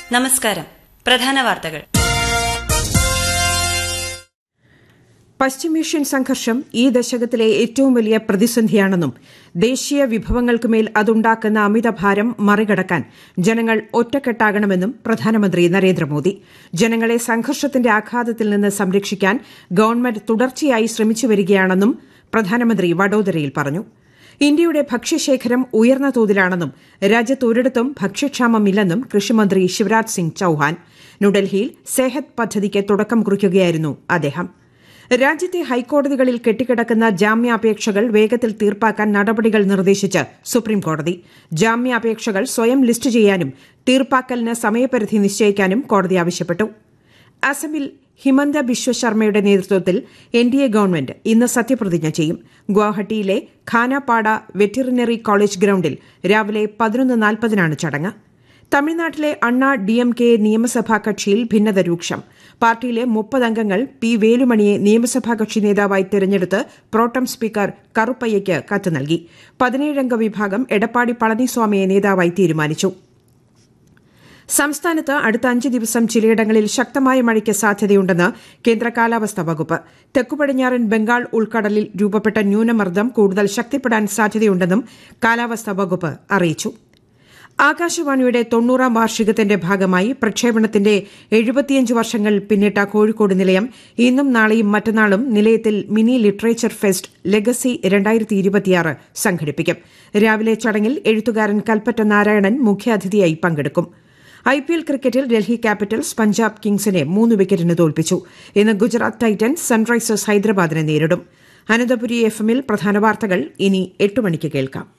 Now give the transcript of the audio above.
നമസ്കാരം പ്രധാന വാർത്തകൾ പശ്ചിമേഷ്യൻ സംഘർഷം ഈ ദശകത്തിലെ ഏറ്റവും വലിയ പ്രതിസന്ധിയാണെന്നും ദേശീയ വിഭവങ്ങൾക്കുമേൽ അതുണ്ടാക്കുന്ന അമിതഭാരം മറികടക്കാൻ ജനങ്ങൾ ഒറ്റക്കെട്ടാകണമെന്നും പ്രധാനമന്ത്രി നരേന്ദ്രമോദി ജനങ്ങളെ സംഘർഷത്തിന്റെ ആഘാതത്തിൽ നിന്ന് സംരക്ഷിക്കാൻ ഗവൺമെന്റ് തുടർച്ചയായി ശ്രമിച്ചുവരികയാണെന്നും പ്രധാനമന്ത്രി വഡോദരയിൽ പറഞ്ഞു ഇന്ത്യയുടെ ഭക്ഷ്യശേഖരം ഉയർന്ന തോതിലാണെന്നും രാജ്യത്ത് ഒരിടത്തും ഭക്ഷ്യക്ഷാമമില്ലെന്നും കൃഷിമന്ത്രി ശിവരാജ് സിംഗ് ചൌഹാൻ ന്യൂഡൽഹിയിൽ സെഹത് പദ്ധതിക്ക് തുടക്കം കുറിക്കുകയായിരുന്നു അദ്ദേഹം രാജ്യത്തെ ഹൈക്കോടതികളിൽ കെട്ടിക്കിടക്കുന്ന ജാമ്യാപേക്ഷകൾ വേഗത്തിൽ തീർപ്പാക്കാൻ നടപടികൾ നിർദ്ദേശിച്ച് സുപ്രീംകോടതി ജാമ്യാപേക്ഷകൾ സ്വയം ലിസ്റ്റ് ചെയ്യാനും തീർപ്പാക്കലിന് സമയപരിധി നിശ്ചയിക്കാനും കോടതി ആവശ്യപ്പെട്ടു അസമിൽ ഹിമന്ത ബിശ്വ ശർമ്മയുടെ നേതൃത്വത്തിൽ എൻ ഡി എ ഗവൺമെന്റ് ഇന്ന് സത്യപ്രതിജ്ഞ ചെയ്യും ഗുവാഹട്ടിയിലെ ഖാനാപാട വെറ്റിറിനറി കോളേജ് ഗ്രൌണ്ടിൽ രാവിലെ പതിനൊന്ന് നാൽപ്പതിനാണ് ചടങ്ങ് തമിഴ്നാട്ടിലെ അണ്ണാ ഡിഎംകെ നിയമസഭാ കക്ഷിയിൽ ഭിന്നത രൂക്ഷം പാർട്ടിയിലെ മുപ്പതംഗങ്ങൾ പി വേലുമണിയെ നിയമസഭാ കക്ഷി നേതാവായി തെരഞ്ഞെടുത്ത് പ്രോട്ടം സ്പീക്കർ കറുപ്പയ്യയ്ക്ക് കത്ത് നൽകി പതിനേഴംഗ വിഭാഗം എടപ്പാടി പളനിസ്വാമിയെ നേതാവായി തീരുമാനിച്ചു സംസ്ഥാനത്ത് അടുത്ത അഞ്ച് ദിവസം ചിലയിടങ്ങളിൽ ശക്തമായ മഴയ്ക്ക് സാധ്യതയുണ്ടെന്ന് കേന്ദ്ര കാലാവസ്ഥാ വകുപ്പ് തെക്കുപടിഞ്ഞാറൻ ബംഗാൾ ഉൾക്കടലിൽ രൂപപ്പെട്ട ന്യൂനമർദ്ദം കൂടുതൽ ശക്തിപ്പെടാൻ സാധ്യതയുണ്ടെന്നും കാലാവസ്ഥാ വകുപ്പ് അറിയിച്ചു ആകാശവാണിയുടെ തൊണ്ണൂറാം വാർഷികത്തിന്റെ ഭാഗമായി പ്രക്ഷേപണത്തിന്റെ എഴുപത്തിയഞ്ച് വർഷങ്ങൾ പിന്നിട്ട കോഴിക്കോട് നിലയം ഇന്നും നാളെയും മറ്റന്നാളും നിലയത്തിൽ മിനി ലിറ്ററേച്ചർ ഫെസ്റ്റ് ലെഗസി സംഘടിപ്പിക്കും രാവിലെ ചടങ്ങിൽ എഴുത്തുകാരൻ കൽപ്പറ്റ നാരായണൻ മുഖ്യാതിഥിയായി പങ്കെടുക്കും ഐപിഎൽ ക്രിക്കറ്റിൽ ഡൽഹി ക്യാപിറ്റൽസ് പഞ്ചാബ് കിങ്സിനെ മൂന്ന് വിക്കറ്റിന് തോൽപ്പിച്ചു ഇന്ന് ഗുജറാത്ത് ടൈറ്റൻസ് സൺറൈസേഴ്സ് ഹൈദരാബാദിനെ നേരിടും അനന്തപുരി എഫ് എമ്മിൽ പ്രധാന വാർത്തകൾ ഇനി എട്ട് മണിക്ക് കേൾക്കാം